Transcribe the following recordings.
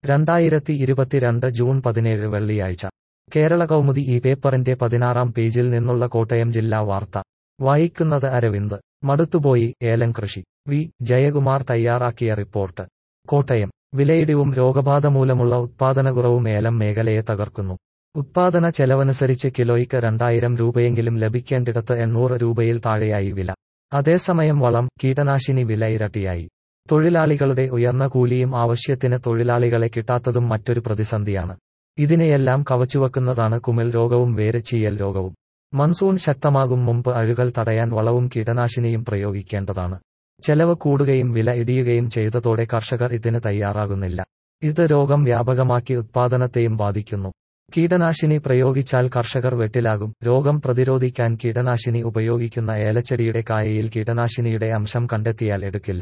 രണ്ടായിരത്തി ഇരുപത്തിരണ്ട് ജൂൺ പതിനേഴ് വെള്ളിയാഴ്ച കേരള കൗമുദി ഈ പേപ്പറിന്റെ പതിനാറാം പേജിൽ നിന്നുള്ള കോട്ടയം ജില്ലാ വാർത്ത വായിക്കുന്നത് അരവിന്ദ് മടുത്തുപോയി ഏലം കൃഷി വി ജയകുമാർ തയ്യാറാക്കിയ റിപ്പോർട്ട് കോട്ടയം വിലയിടിവും രോഗബാധ മൂലമുള്ള ഉത്പാദനക്കുറവും ഏലം മേഖലയെ തകർക്കുന്നു ഉത്പാദന ചെലവനുസരിച്ച് കിലോയ്ക്ക് രണ്ടായിരം രൂപയെങ്കിലും ലഭിക്കേണ്ടിടത്ത് എണ്ണൂറ് രൂപയിൽ താഴെയായി വില അതേസമയം വളം കീടനാശിനി വില ഇരട്ടിയായി തൊഴിലാളികളുടെ ഉയർന്ന കൂലിയും ആവശ്യത്തിന് തൊഴിലാളികളെ കിട്ടാത്തതും മറ്റൊരു പ്രതിസന്ധിയാണ് ഇതിനെയെല്ലാം കവച്ചുവെക്കുന്നതാണ് കുമിൾ രോഗവും വേരച്ചീയൽ രോഗവും മൺസൂൺ ശക്തമാകും മുമ്പ് അഴുകൽ തടയാൻ വളവും കീടനാശിനിയും പ്രയോഗിക്കേണ്ടതാണ് ചെലവ് കൂടുകയും വില ഇടിയുകയും ചെയ്തതോടെ കർഷകർ ഇതിന് തയ്യാറാകുന്നില്ല ഇത് രോഗം വ്യാപകമാക്കി ഉത്പാദനത്തെയും ബാധിക്കുന്നു കീടനാശിനി പ്രയോഗിച്ചാൽ കർഷകർ വെട്ടിലാകും രോഗം പ്രതിരോധിക്കാൻ കീടനാശിനി ഉപയോഗിക്കുന്ന ഏലച്ചെടിയുടെ കായയിൽ കീടനാശിനിയുടെ അംശം കണ്ടെത്തിയാൽ എടുക്കില്ല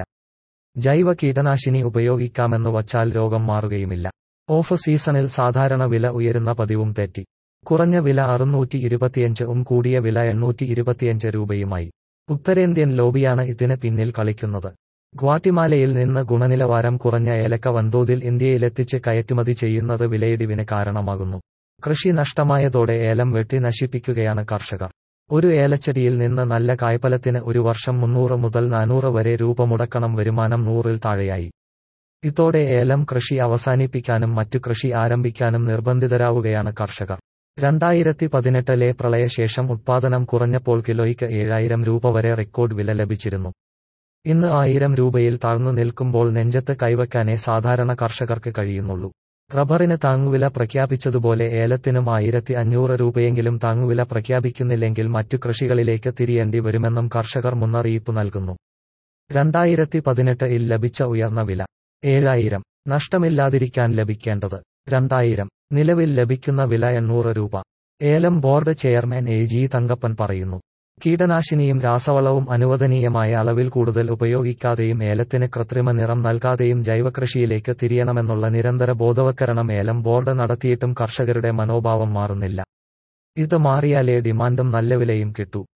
ജൈവ കീടനാശിനി ഉപയോഗിക്കാമെന്ന് വച്ചാൽ രോഗം മാറുകയുമില്ല ഓഫ് സീസണിൽ സാധാരണ വില ഉയരുന്ന പതിവും തെറ്റി കുറഞ്ഞ വില അറുന്നൂറ്റി ഇരുപത്തിയഞ്ച് ഉം കൂടിയ വില എണ്ണൂറ്റി ഇരുപത്തിയഞ്ച് രൂപയുമായി ഉത്തരേന്ത്യൻ ലോബിയാണ് ഇതിന് പിന്നിൽ കളിക്കുന്നത് ഗ്വാട്ടിമാലയിൽ നിന്ന് ഗുണനിലവാരം കുറഞ്ഞ ഏലക്ക വൻതോതിൽ ഇന്ത്യയിലെത്തിച്ച് കയറ്റുമതി ചെയ്യുന്നത് വിലയിടിവിന് കാരണമാകുന്നു കൃഷി നഷ്ടമായതോടെ ഏലം വെട്ടി നശിപ്പിക്കുകയാണ് കർഷകർ ഒരു ഏലച്ചെടിയിൽ നിന്ന് നല്ല കായ്ഫലത്തിന് ഒരു വർഷം മുന്നൂറ് മുതൽ നാനൂറ് വരെ രൂപ മുടക്കണം വരുമാനം നൂറിൽ താഴെയായി ഇതോടെ ഏലം കൃഷി അവസാനിപ്പിക്കാനും മറ്റു കൃഷി ആരംഭിക്കാനും നിർബന്ധിതരാവുകയാണ് കർഷകർ രണ്ടായിരത്തി പതിനെട്ടിലെ പ്രളയശേഷം ഉത്പാദനം കുറഞ്ഞപ്പോൾ കിലോയ്ക്ക് ഏഴായിരം രൂപ വരെ റെക്കോർഡ് വില ലഭിച്ചിരുന്നു ഇന്ന് ആയിരം രൂപയിൽ താഴ്ന്നു നിൽക്കുമ്പോൾ നെഞ്ചത്ത് കൈവയ്ക്കാനേ സാധാരണ കർഷകർക്ക് കഴിയുന്നുള്ളൂ റബ്ബറിന് താങ്ങുവില പ്രഖ്യാപിച്ചതുപോലെ ഏലത്തിനും ആയിരത്തി അഞ്ഞൂറ് രൂപയെങ്കിലും താങ്ങുവില പ്രഖ്യാപിക്കുന്നില്ലെങ്കിൽ മറ്റു കൃഷികളിലേക്ക് തിരിയേണ്ടി വരുമെന്നും കർഷകർ മുന്നറിയിപ്പ് നൽകുന്നു രണ്ടായിരത്തി പതിനെട്ടിൽ ലഭിച്ച ഉയർന്ന വില ഏഴായിരം നഷ്ടമില്ലാതിരിക്കാൻ ലഭിക്കേണ്ടത് രണ്ടായിരം നിലവിൽ ലഭിക്കുന്ന വില എണ്ണൂറ് രൂപ ഏലം board chairman A G Thankappan പറയുന്നു കീടനാശിനിയും രാസവളവും അനുവദനീയമായ അളവിൽ കൂടുതൽ ഉപയോഗിക്കാതെയും ഏലത്തിന് കൃത്രിമ നിറം നൽകാതെയും ജൈവകൃഷിയിലേക്ക് തിരിയണമെന്നുള്ള നിരന്തര ബോധവൽക്കരണം ഏലം ബോർഡ് നടത്തിയിട്ടും കർഷകരുടെ മനോഭാവം മാറുന്നില്ല ഇത് മാറിയാലേ ഡിമാൻഡും നല്ല വിലയും കിട്ടൂ